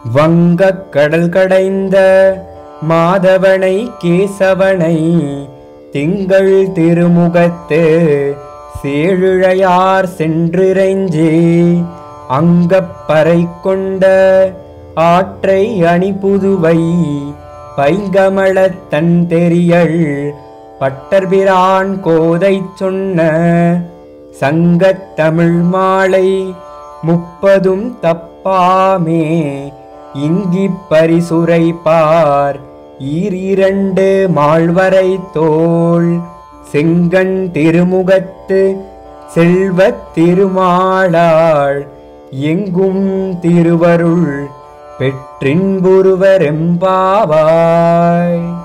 வங்கக் கடல் கடைந்த மாதவனை கேசவனை திங்கள் திருமுகத்து சேழுழையார் சென்றிறைஞ்சே அங்கப்பறை கொண்ட ஆற்றை அணிபுதுவை பைங்கமலத் தன் தெரியள் பட்டர்பிரான் கோதை சொன்ன சங்கத் தமிழ் மாலை முப்பதும் தப்பாமே இங்கிப் பரிசுரைப்பார் ஈரிரண்டு மாழ்வரை தோள் செங்கண் திருமுகத்து செல்வத் திருமாளாள் எங்கும் திருவருள் பெற்றின்புருவரெம்பாவாய்